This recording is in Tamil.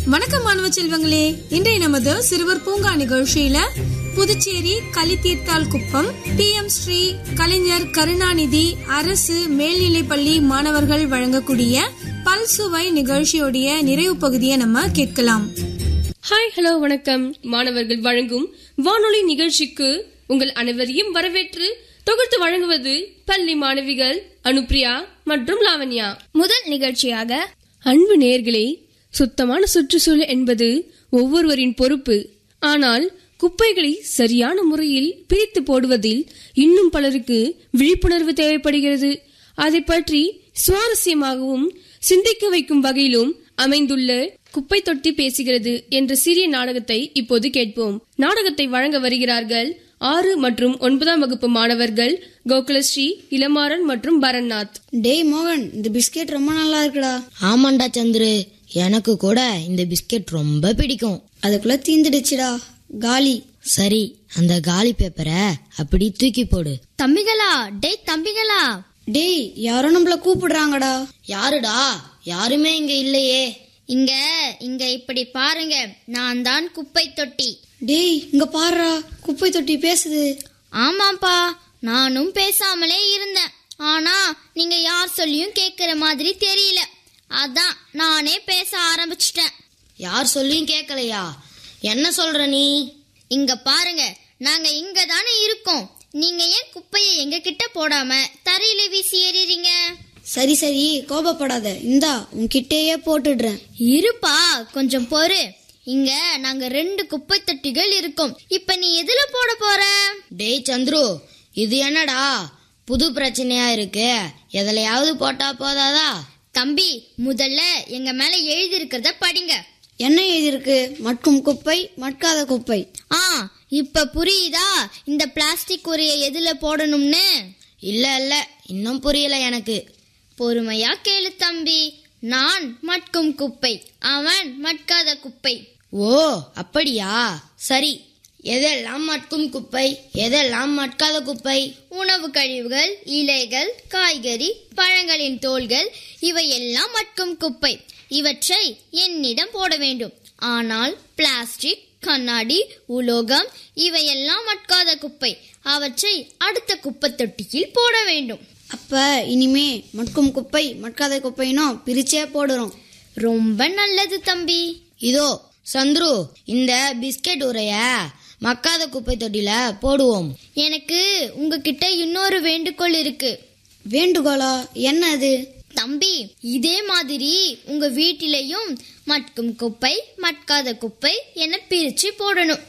வணக்கம் மாணவ செல்வங்களே இன்றைய நமது சிறுவர் பூங்கா நிகழ்ச்சியில புதுச்சேரி கலித்தீர்த்தால் குப்பம் பி எம் ஸ்ரீ கலைஞர் கருணாநிதி அரசு மேல்நிலைப்பள்ளி மாணவர்கள் வழங்கக்கூடிய பல்சுவை நிகழ்ச்சியுடைய நிறைவு பகுதியை நம்ம கேட்கலாம் ஹாய் ஹலோ வணக்கம் மாணவர்கள் வழங்கும் வானொலி நிகழ்ச்சிக்கு உங்கள் அனைவரையும் வரவேற்று தொகுத்து வழங்குவது பள்ளி மாணவிகள் அனுப்ரியா மற்றும் லாவண்யா முதல் நிகழ்ச்சியாக அன்பு நேர்களே சுத்தமான சுற்றுச்சூழல் என்பது ஒவ்வொருவரின் பொறுப்பு ஆனால் குப்பைகளை சரியான முறையில் பிரித்து போடுவதில் இன்னும் பலருக்கு விழிப்புணர்வு தேவைப்படுகிறது அதை பற்றி சுவாரஸ்யமாகவும் சிந்திக்க வைக்கும் வகையிலும் அமைந்துள்ள குப்பை தொட்டி பேசுகிறது என்ற சிறிய நாடகத்தை இப்போது கேட்போம் நாடகத்தை வழங்க வருகிறார்கள் ஆறு மற்றும் ஒன்பதாம் வகுப்பு மாணவர்கள் கோகுலஸ்ரீ இளமாறன் மற்றும் பரண்நாத் டேய் மோகன் இந்த பிஸ்கெட் ரொம்ப நல்லா இருக்குடா ஆமாண்டா சந்துரு எனக்கு கூட இந்த பிஸ்கெட் ரொம்ப பிடிக்கும் அதுக்குள்ள தீந்துடுச்சுடா காலி சரி அந்த காலி பேப்பரை அப்படி தூக்கி போடு தம்பிகளா டேய் தம்பிகளா டேய் யாரோ நம்மள கூப்பிடுறாங்கடா யாருடா யாருமே இங்க இல்லையே இங்க இங்க இப்படி பாருங்க நான் தான் குப்பை தொட்டி டேய் இங்க பாருடா குப்பை தொட்டி பேசுது ஆமாப்பா நானும் பேசாமலே இருந்தேன் ஆனா நீங்க யார் சொல்லியும் கேக்குற மாதிரி தெரியல அதான் நானே பேச ஆரம்பிச்சிட்டேன் யார் சொல்லியும் கேட்கலையா என்ன சொல்ற நீ இங்க பாருங்க நாங்க இங்க தானே இருக்கோம் நீங்க ஏன் குப்பையை எங்க கிட்ட போடாம தரையில வீசி எறிறீங்க சரி சரி கோபப்படாத இந்தா உன்கிட்டயே போட்டுடுறேன் இருப்பா கொஞ்சம் பொறு இங்க நாங்க ரெண்டு குப்பை தொட்டிகள் இருக்கோம் இப்ப நீ எதுல போட போற டேய் சந்துரு இது என்னடா புது பிரச்சனையா இருக்கு எதுலயாவது போட்டா போதாதா தம்பி முதல்ல எங்க மேல எழுதி இருக்கிறத படிங்க என்ன எழுதியிருக்கு மட்கும் குப்பை மட்காத குப்பை ஆ இப்ப புரியுதா இந்த பிளாஸ்டிக் உரையை எதுல போடணும்னு இல்ல இல்ல இன்னும் புரியல எனக்கு பொறுமையா கேளு தம்பி நான் மட்கும் குப்பை அவன் மட்காத குப்பை ஓ அப்படியா சரி எதெல்லாம் மட்கும் குப்பை எதெல்லாம் மட்காத குப்பை உணவு கழிவுகள் இலைகள் காய்கறி பழங்களின் தோல்கள் இவையெல்லாம் மட்கும் குப்பை இவற்றை என்னிடம் போட வேண்டும் ஆனால் பிளாஸ்டிக் கண்ணாடி உலோகம் இவையெல்லாம் மட்காத குப்பை அவற்றை அடுத்த குப்பை தொட்டியில் போட வேண்டும் அப்ப இனிமே மட்கும் குப்பை மட்காத குப்பைனும் பிரிச்சே போடுறோம் ரொம்ப நல்லது தம்பி இதோ சந்துரு இந்த பிஸ்கெட் உரைய மக்காத குப்பை தொட்டில போடுவோம் எனக்கு உங்ககிட்ட இன்னொரு வேண்டுகோள் இருக்கு வேண்டுகோளா என்ன அது தம்பி இதே மாதிரி உங்க வீட்டிலையும் மட்கும் குப்பை மட்காத குப்பை என பிரிச்சு போடணும்